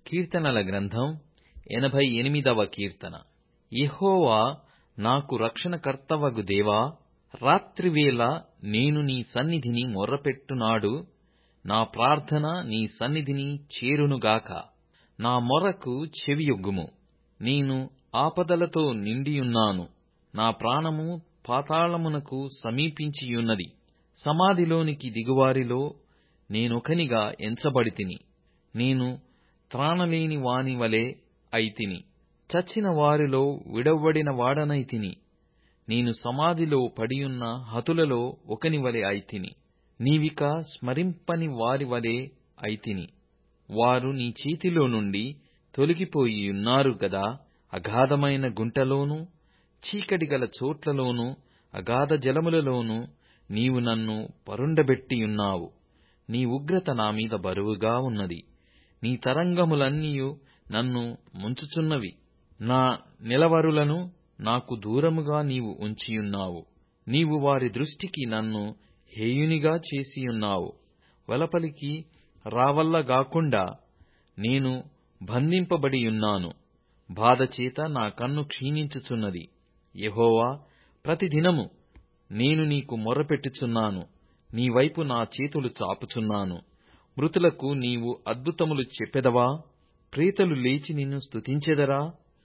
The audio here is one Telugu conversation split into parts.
కీర్తనల గ్రంథం ఎనభై ఎనిమిదవ కీర్తన యెహోవా నాకు రక్షణకర్తవగు దేవా రాత్రివేళ నేను నీ సన్నిధిని మొర్రపెట్టునాడు నా ప్రార్థన నీ సన్నిధిని చేరునుగాక నా మొర్రకు చెవియొగ్గుము నేను ఆపదలతో నిండియున్నాను నా ప్రాణము పాతాళమునకు సమీపించియున్నది సమాధిలోనికి దిగువారిలో నేనొకనిగా ఎంచబడితిని నేను త్రాణలేని వాని వలె అయితిని చచ్చిన వారిలో విడవబడిన వాడనైతిని నేను సమాధిలో పడియున్న హతులలో ఒకనివలె అయితిని నీవిక స్మరింపని వారి వలె అయితిని వారు నీ చేతిలో నుండి తొలగిపోయియున్నారు గదా అగాధమైన గుంటలోనూ చీకటిగల చోట్లలోనూ అగాధ జలములలోనూ నీవు నన్ను పరుండబెట్టియున్నావు నీ ఉగ్రత నా మీద బరువుగా ఉన్నది నీ తరంగములన్నీయు నన్ను ముంచుచున్నవి నా నిలవరులను నాకు దూరముగా నీవు ఉంచియున్నావు నీవు వారి దృష్టికి నన్ను హేయునిగా చేసియున్నావు వెలుపలికి రావల్లగాకుండా నేను బంధింపబడియున్నాను బాధచేత నా కన్ను క్షీణించుచున్నది యెహోవా ప్రతిదినము నేను నీకు మొర్రపెట్టుచున్నాను నీ వైపు నా చేతులు చాపుచున్నాను మృతులకు నీవు అద్భుతములు చెప్పెదవా ప్రేతలు లేచి నిన్ను స్తుతించెదరా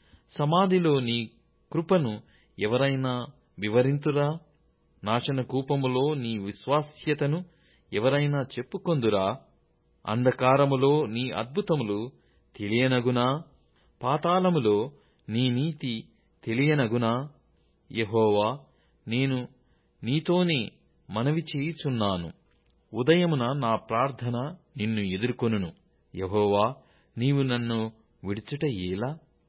సమాధిలో నీ కృపను ఎవరైనా వివరింతురా నాశనకూపములో నీ విశ్వాస్యతను ఎవరైనా చెప్పుకొందురా అంధకారములో నీ అద్భుతములు తెలియనగునా పాతాళములో నీ నీతి తెలియనగునా యెహోవా నేను నీతోనే మనవి చేయుచున్నాను ఉదయమున నా ప్రార్థన నిన్ను ఎదుర్కొనును యెహోవా నీవు నన్ను విడుచుట ఏలా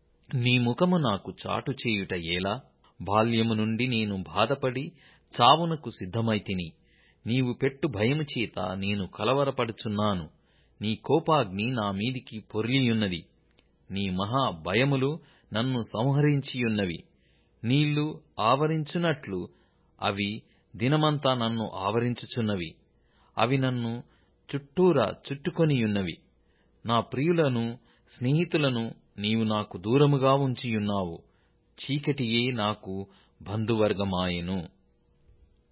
నీ ముఖము నాకు చాటు చేయుట ఏలా బాల్యము నుండి నేను బాధపడి చావునకు సిద్ధమైతిని నీవు పెట్టు భయము చేత నేను కలవరపడుచున్నాను నీ కోపాగ్ని నా మీదికి పొర్లియున్నది నీ మహా భయములు నన్ను సంహరించియున్నవి నీళ్లు ఆవరించునట్లు అవి దినమంతా నన్ను ఆవరించుచున్నవి అవి నన్ను చుట్టూరా చుట్టుకొనియున్నవి నా ప్రియులను స్నేహితులను నీవు నాకు దూరముగా ఉంచియున్నావు చీకటియే నాకు బంధువర్గమాయెను